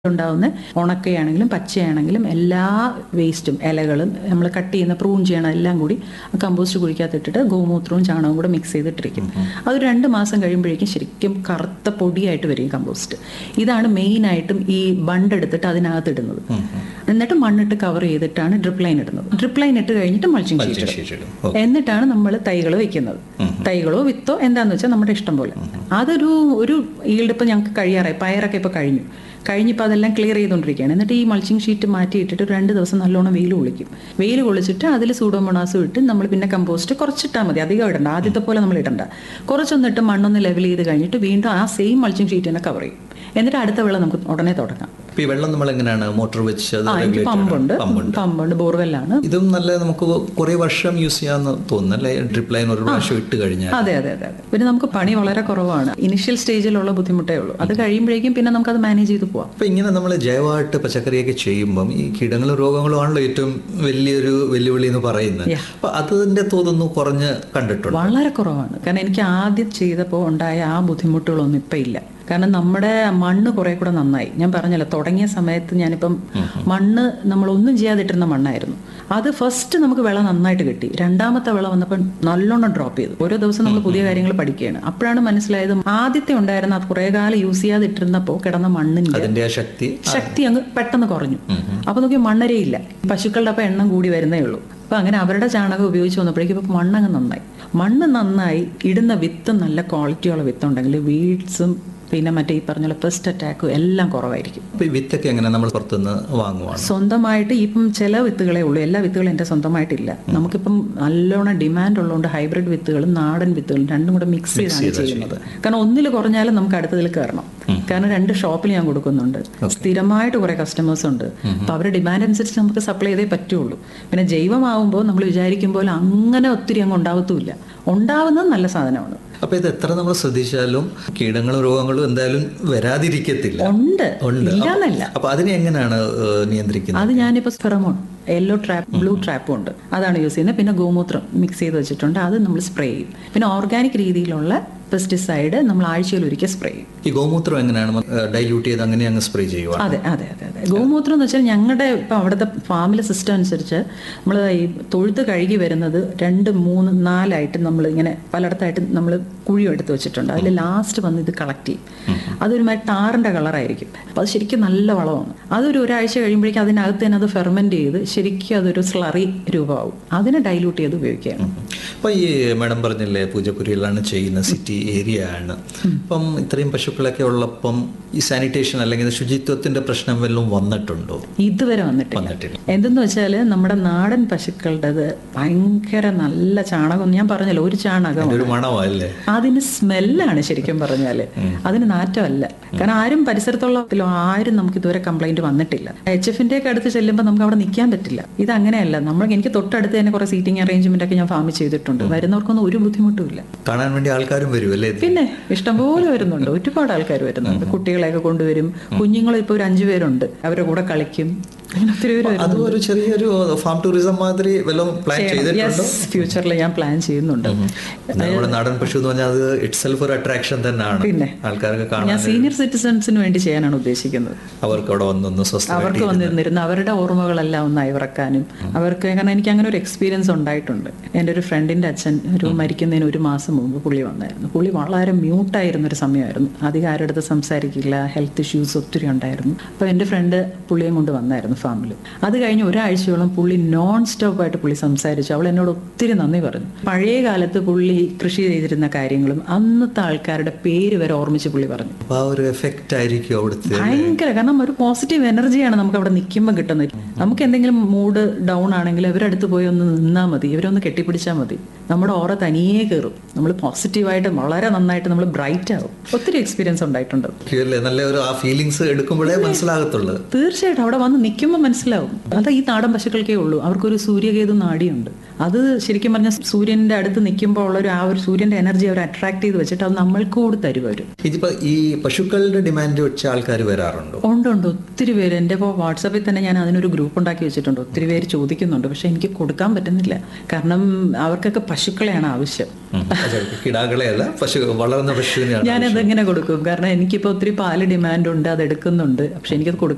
ഉണ്ടാവുന്ന ഉണക്കയാണെങ്കിലും പച്ചയാണെങ്കിലും എല്ലാ വേസ്റ്റും ഇലകളും നമ്മൾ കട്ട് ചെയ്യുന്ന പ്രൂൺ ചെയ്യണം എല്ലാം കൂടി കമ്പോസ്റ്റ് കുഴിക്കകത്ത് ഇട്ടിട്ട് ഗോമൂത്രവും ചാണകവും കൂടെ മിക്സ് ചെയ്തിട്ടിരിക്കും അത് രണ്ട് മാസം കഴിയുമ്പോഴേക്കും ശരിക്കും കറുത്ത പൊടിയായിട്ട് വരും കമ്പോസ്റ്റ് ഇതാണ് മെയിനായിട്ടും ഈ ബണ്ട് എടുത്തിട്ട് അതിനകത്ത് ഇടുന്നത് എന്നിട്ട് മണ്ണിട്ട് കവർ ചെയ്തിട്ടാണ് ഡ്രിപ്പ് ലൈൻ ഇടുന്നത് ഡ്രിപ്പ് ലൈൻ ഇട്ട് കഴിഞ്ഞിട്ട് മൾച്ചിങ് ഷീറ്റ് ഇടും ശരി ഓ എന്നിട്ടാണ് നമ്മൾ തൈകൾ വെക്കുന്നത് തൈകളോ വിത്തോ എന്താന്ന് വെച്ചാൽ നമ്മുടെ ഇഷ്ടം പോലെ അതൊരു ഒരു ഈൽഡ് ഇപ്പം ഞങ്ങൾക്ക് കഴിയാറായി പയറൊക്കെ ഇപ്പോൾ കഴിഞ്ഞു കഴിഞ്ഞിപ്പോൾ അതെല്ലാം ക്ലിയർ ചെയ്തുകൊണ്ടിരിക്കുകയാണ് എന്നിട്ട് ഈ മൾച്ചിങ് ഷീറ്റ് മാറ്റി ഇട്ടിട്ട് ഒരു രണ്ട് ദിവസം നല്ലോണം വെയിൽ കൊള്ളിക്കും വെയിൽ കൊള്ളിച്ചിട്ട് അതിൽ സൂഡോമോണാസും ഇട്ട് നമ്മൾ പിന്നെ കമ്പോസ്റ്റ് കുറച്ചിട്ടാൽ മതി അധികം ഇടണ്ട ആദ്യത്തെ പോലെ നമ്മൾ ഇടണ്ട കുറച്ചൊന്നിട്ട് മണ്ണൊന്ന് ലെവൽ ചെയ്ത് കഴിഞ്ഞിട്ട് വീണ്ടും ആ സെയിം മൾച്ചിങ് ഷീറ്റ് തന്നെ കവർ ചെയ്യും എന്നിട്ട് അടുത്ത വെള്ളം നമുക്ക് ഉടനെ തുടങ്ങാം ഇപ്പൊ ഈ വെള്ളം നമ്മൾ എങ്ങനെയാണ് മോട്ടോർ വെച്ച് അത് ആ എനിക്ക് regulate പമ്പുണ്ട് ചെയ്യണം? പമ്പുണ്ട് പമ്പുണ്ട് ബോർവെല്ലാണ് ഇതും നല്ല നമുക്ക് കുറെ വർഷം യൂസ് ചെയ്യാന്ന് തോന്നുന്നു അല്ലേ ഡ്രിപ്പ് ലൈൻ ഒരു പ്രാവശ്യം ഇട്ട് കഴിഞ്ഞാൽ അതെ അതെ അതെ അതെ പിന്നെ നമുക്ക് പണി വളരെ കുറവാണ് ഇനിഷ്യൽ സ്റ്റേജിലുള്ള ബുദ്ധിമുട്ടേ ഉള്ളൂ അത് കഴിയുമ്പോഴേക്കും പിന്നെ നമുക്കത് മാനേജ് ചെയ്ത് പോവാം അപ്പൊ ഇങ്ങനെ നമ്മൾ ജൈവമായിട്ട് പച്ചക്കറിയൊക്കെ ചെയ്യുമ്പം ഈ കീടങ്ങളും രോഗങ്ങളും ആണല്ലോ ഏറ്റവും വലിയൊരു വെല്ലുവിളി എന്ന് പറയുന്നത് Yeah. അപ്പൊ അതിന്റെ തോതൊന്ന് കുറഞ്ഞ് കണ്ടിട്ടുണ്ട് വളരെ കുറവാണ് കാരണം എനിക്ക് ആദ്യം ചെയ്തപ്പോൾ ഉണ്ടായ ആ ബുദ്ധിമുട്ടുകളൊന്നും ഇപ്പം ഇല്ല കാരണം നമ്മുടെ മണ്ണ് കുറെ കൂടെ നന്നായി ഞാൻ പറഞ്ഞല്ലോ തുടങ്ങിയ സമയത്ത് ഞാനിപ്പം മണ്ണ് നമ്മൾ ഒന്നും ചെയ്യാതിട്ടിരുന്ന മണ്ണായിരുന്നു അത് ഫസ്റ്റ് നമുക്ക് വിള നന്നായിട്ട് കിട്ടി രണ്ടാമത്തെ വിള വന്നപ്പോൾ നല്ലോണം ഡ്രോപ്പ് ചെയ്തു ഓരോ ദിവസം നമ്മൾ പുതിയ കാര്യങ്ങൾ പഠിക്കുകയാണ് അപ്പോഴാണ് മനസ്സിലായത് ആദ്യത്തെ ഉണ്ടായിരുന്ന അത് കുറേ കാലം യൂസ് ചെയ്യാതിട്ടിരുന്നപ്പോൾ കിടന്ന മണ്ണിന്റെ അതിന്റെ ആ ശക്തി ശക്തി അങ്ങ് പെട്ടെന്ന് കുറഞ്ഞു അപ്പൊ നോക്കി മണ്ണരയില്ല പശുക്കളുടെ അപ്പം എണ്ണം കൂടി വരുന്നേ ഉള്ളൂ അപ്പൊ അങ്ങനെ അവരുടെ ചാണകം ഉപയോഗിച്ച് വന്നപ്പോഴേക്കും ഇപ്പൊ മണ്ണങ്ങ് നന്നായി മണ്ണ് നന്നായി ഇടുന്ന വിത്ത് നല്ല ക്വാളിറ്റിയുള്ള വിത്തുണ്ടെങ്കിൽ വീഡ്സും പിന്നെ മറ്റേ ഈ പറഞ്ഞ പെസ്റ്റ് അറ്റാക്കും എല്ലാം കുറവായിരിക്കും അപ്പൊ ഈ വിത്തൊക്കെ എങ്ങനെ നമ്മൾ പുറത്തുനിന്ന് വാങ്ങുവാണ് സ്വന്തമായിട്ട് ഇപ്പം ചില വിത്തുകളേ ഉള്ളൂ എല്ലാ വിത്തുകളും എൻ്റെ സ്വന്തമായിട്ടില്ല നമുക്കിപ്പം നല്ലോണം ഡിമാൻഡ് ഉള്ളതുകൊണ്ട് ഹൈബ്രിഡ് വിത്തുകളും നാടൻ വിത്തുകളും രണ്ടും കൂടെ മിക്സ് ചെയ്താണ് ചെയ്യുന്നത് കാരണം ഒന്നിൽ കുറഞ്ഞാലും നമുക്ക് അടുത്തതിൽ കയറണം കാരണം രണ്ട് ഷോപ്പിൽ ഞാൻ കൊടുക്കുന്നുണ്ട് സ്ഥിരമായിട്ട് കുറെ കസ്റ്റമേഴ്സ് ഉണ്ട് അപ്പൊ അവരുടെ ഡിമാൻഡ് അനുസരിച്ച് നമുക്ക് സപ്ലൈ ചെയ്തേ പറ്റുള്ളൂ പിന്നെ ജൈവമാവുമ്പോൾ നമ്മൾ വിചാരിക്കും പോലെ അങ്ങനെ ഒത്തിരി അങ്ങ് ഉണ്ടാവത്തുമില്ല ഉണ്ടാവുന്നത് നല്ല സാധനമാണ് അപ്പൊ ഇത് എത്ര നമ്മൾ ശ്രദ്ധിച്ചാലും കീടങ്ങളും രോഗങ്ങളും എന്തായാലും വരാതിരിക്കത്തില്ല ഉണ്ട് ഉണ്ട് ഇല്ലാന്നല്ല അപ്പൊ അതിനെ എങ്ങനെയാണ് ഏഹ്, നിയന്ത്രിക്കുന്നത് അത് ഞാനിപ്പോൾ ഫെറമോൺ യെല്ലോ ട്രാപ്പ് ബ്ലൂ ട്രാപ്പും ഉണ്ട് അതാണ് യൂസ് ചെയ്യുന്നത് പിന്നെ ഗോമൂത്രം മിക്സ് ചെയ്ത് വെച്ചിട്ടുണ്ട് അത് നമ്മൾ സ്പ്രേ ചെയ്യും പിന്നെ ഓർഗാനിക് രീതിയിലുള്ള പെസ്റ്റിസൈഡ് നമ്മൾ ആഴ്ചയിൽ ഒരിക്കൽ സ്പ്രേ ചെയ്യും ഈ ഗോമൂത്രം എങ്ങനെയാണ് ഡൈല്യൂട്ട് ചെയ്ത് അങ്ങനെ അങ്ങ് സ്പ്രേ ചെയ്യുക അതെ അതെ അതെ അതെ ഗോമൂത്രം എന്ന് വെച്ചാൽ ഞങ്ങളുടെ ഇപ്പം അവിടുത്തെ ഫാമിലെ സിസ്റ്റം അനുസരിച്ച് നമ്മൾ ഈ തൊഴുത്ത് കഴുകി വരുന്നത് രണ്ട് മൂന്ന് നാലായിട്ട് നമ്മൾ ഇങ്ങനെ പലയിടത്തായിട്ട് നമ്മൾ കുഴി എടുത്ത് വെച്ചിട്ടുണ്ട് അതിൽ ലാസ്റ്റ് വന്ന് ഇത് കളക്ട് ചെയ്യും അതൊരുമാതിരി ടാറിൻ്റെ കളറായിരിക്കും അപ്പോൾ അത് ശരിക്കും നല്ല വളമാണ് അതൊരു ഒരാഴ്ച കഴിയുമ്പോഴേക്കും അതിനകത്ത് തന്നെ അത് ഫെർമെൻറ്റ് ചെയ്ത് ശരിക്കും അതൊരു സ്ലറി രൂപമാവും അതിനെ ഡൈല്യൂട്ട് ചെയ്ത് ഉപയോഗിക്കുകയാണ് അപ്പൊ ഈ മാഡം പറഞ്ഞില്ലേ പൂജപ്പുരിയിലാണ് ചെയ്യുന്ന സിറ്റി ഏരിയ ആണ് അപ്പം ഇത്രയും പശുക്കളൊക്കെ ഉള്ളപ്പം ഈ സാനിറ്റേഷൻ അല്ലെങ്കിൽ ശുചിത്വത്തിന്റെ പ്രശ്നം വല്ലതും വന്നിട്ടുണ്ടോ ഇതുവരെ വന്നിട്ടില്ല വന്നിട്ടില്ല എന്തെന്ന് വെച്ചാൽ നമ്മുടെ നാടൻ പശുക്കളുടേത് ഭയങ്കര നല്ല ചാണകം ഞാൻ പറഞ്ഞല്ലോ ഒരു ചാണകം അതിന്റെ ഒരു മണമല്ലേ അതിന് സ്മെല്ലാണ് ശരിക്കും പറഞ്ഞാല് അതിന് നാറ്റമല്ല കാരണം ആരും പരിസരത്തുള്ള ആരും നമുക്ക് ഇതുവരെ കംപ്ലൈന്റ് വന്നിട്ടില്ല എച്ച് എഫിന്റെ ഒക്കെ അടുത്ത് ചെല്ലുമ്പോൾ നമുക്ക് അവിടെ നിൽക്കാൻ പറ്റില്ല ഇത് അങ്ങനെയല്ല നമ്മൾ എനിക്ക് തൊട്ടടുത്ത് തന്നെ കുറെ സീറ്റിംഗ് അറേഞ്ച്മെന്റ് ഒക്കെ ഞാൻ ഫാമിൽ ചെയ്തിട്ടുണ്ട് വരുന്നവർക്കൊന്നും ഒരു ബുദ്ധിമുട്ടും ഇല്ല കാണാൻ വേണ്ടി ആൾക്കാരും വരും അല്ലേ ഇത്? പിന്നെ ഇഷ്ടംപോലെ വരുന്നുണ്ട് ഒരുപാട് ആൾക്കാർ വരുന്നുണ്ട് കുട്ടികളെയൊക്കെ കൊണ്ടുവരും കുഞ്ഞുങ്ങൾ ഇപ്പോൾ ഒരു അഞ്ചു പേരുണ്ട് അവരുടെ കൂടെ കളിക്കും അങ്ങനെ ഒത്തിരി പേര് വരും അതും ഒരു ചെറിയൊരു ഫാം ടൂറിസം മാതിരി വല്ലതും പ്ലാൻ ചെയ്തിട്ടുണ്ടോ യെസ് ഫ്യൂച്ചറിൽ ഞാൻ പ്ലാൻ ചെയ്യുന്നുണ്ട് നമ്മുടെ നാടൻ പശു എന്ന് പറഞ്ഞാൽ അത് ഇറ്റ് സെൽഫ് ഒരു അട്രാക്ഷൻ തന്നെയാണ് പിന്നെ. ആൾക്കാർക്ക് കാണാൻ ഞാൻ സീനിയർ സിറ്റിസൺസിന് വേണ്ടി ചെയ്യാനാണ് ഉദ്ദേശിക്കുന്നത് അവർക്ക് അവിടെ വന്നൊന്ന് സ്വസ്ഥമായിട്ട് അവർക്ക് വന്നിരുന്നിരുന്ന് അവരുടെ ഓർമ്മകളെല്ലാം ഒന്ന് അയവിറക്കാനും അവർക്ക് കാരണം എനിക്ക് അങ്ങനെ ഒരു എക്സ്പീരിയൻസ് ഉണ്ടായിട്ടുണ്ട് എൻ്റെ ഒരു ഫ്രണ്ടിൻ്റെ അച്ഛൻ ഒരു മരിക്കുന്നതിന് ഒരു മാസം മുമ്പ് പുള്ളി വന്നായിരുന്നു പുള്ളി വളരെ മ്യൂട്ടായിരുന്ന ഒരു സമയമായിരുന്നു അധികം ആരുടെ അടുത്ത് സംസാരിക്കില്ല ഹെൽത്ത് ഇഷ്യൂസ് ഒത്തിരി ഉണ്ടായിരുന്നു അപ്പോൾ എൻ്റെ ഫ്രണ്ട് പുള്ളിയും കൊണ്ട് വന്നായിരുന്നു ഫാമിൽ അത് കഴിഞ്ഞ് ഒരാഴ്ചയോളം പുള്ളി നോൺ സ്റ്റോപ്പായിട്ട് പുള്ളി സംസാരിച്ചു അവൾ എന്നോട് ഒത്തിരി നന്ദി പറഞ്ഞു പഴയ കാലത്ത് പുള്ളി കൃഷി ചെയ്തിരുന്ന കാര്യങ്ങളും അന്നത്തെ ആൾക്കാരുടെ പേര് വരെ ഓർമ്മിച്ച് പുള്ളി പറഞ്ഞു അപ്പൊ ആ ഒരു എഫക്റ്റ് ആയിരിക്കും അവിടുത്തെ ഭയങ്കര കാരണം ഒരു പോസിറ്റീവ് എനർജിയാണ് നമുക്ക് അവിടെ നിൽക്കുമ്പോൾ കിട്ടുന്നത് നമുക്ക് എന്തെങ്കിലും മൂഡ് ഡൗൺ ആണെങ്കിൽ അവരടുത്ത് പോയി ഒന്ന് നിന്നാൽ മതി ഇവരൊന്ന് കെട്ടിപ്പിടിച്ചാൽ മതി നമ്മുടെ ഓറ തനിയെ കയറും നമ്മൾ പോസിറ്റീവായിട്ട് വളരെ നന്നായിട്ട് നമ്മൾ ബ്രൈറ്റ് ആവും ഒത്തിരി എക്സ്പീരിയൻസ് ഉണ്ടായിട്ടുണ്ട് അല്ലേ നല്ല ഒരു ആ ഫീലിങ്സ് എടുക്കുമ്പോഴേ മനസ്സിലാകത്തുള്ളൂ തീർച്ചയായിട്ടും അവിടെ വന്ന് നിൽക്കുമ്പോൾ മനസ്സിലാവും അത് ഈ നാടൻ പശുക്കൾക്കേ ഉള്ളൂ അവർക്കൊരു സൂര്യകേതു നാടിയുണ്ട് അത് ശരിക്കും പറഞ്ഞാൽ സൂര്യന്റെ അടുത്ത് നിൽക്കുമ്പോൾ ഉള്ള ഒരു ആ ഒരു സൂര്യന്റെ എനർജി അവർ അട്രാക്ട് ചെയ്ത് വെച്ചിട്ട് അത് നമ്മൾക്ക് കൂടി തരും അവർ ഇതിപ്പോ ഈ പശുക്കളുടെ ഡിമാൻഡ് വെച്ച ആൾക്കാർ വരാറുണ്ടോ ഉണ്ട് ഉണ്ട് ഒത്തിരി പേര് എൻ്റെ ഇപ്പോൾ വാട്സാപ്പിൽ തന്നെ ഞാൻ അതിനൊരു ഗ്രൂപ്പ് ഉണ്ടാക്കി വെച്ചിട്ടുണ്ട് ഒത്തിരി പേര് ചോദിക്കുന്നുണ്ട് പക്ഷെ എനിക്ക് കൊടുക്കാൻ പറ്റുന്നില്ല കാരണം അവർക്കൊക്കെ പശുക്കളെയാണ് ആവശ്യം ഉം. അതെ, കിടാക്കളെ അല്ല പശു വളർന്ന പശുവിനെയാണ് ഞാനത് എങ്ങനെ കൊടുക്കും കാരണം എനിക്കിപ്പോൾ ഒത്തിരി പാല് ഡിമാൻഡ് ഉണ്ട് അത് എടുക്കുന്നുണ്ട് പക്ഷെ എനിക്കത് കൊടുക്കാൻ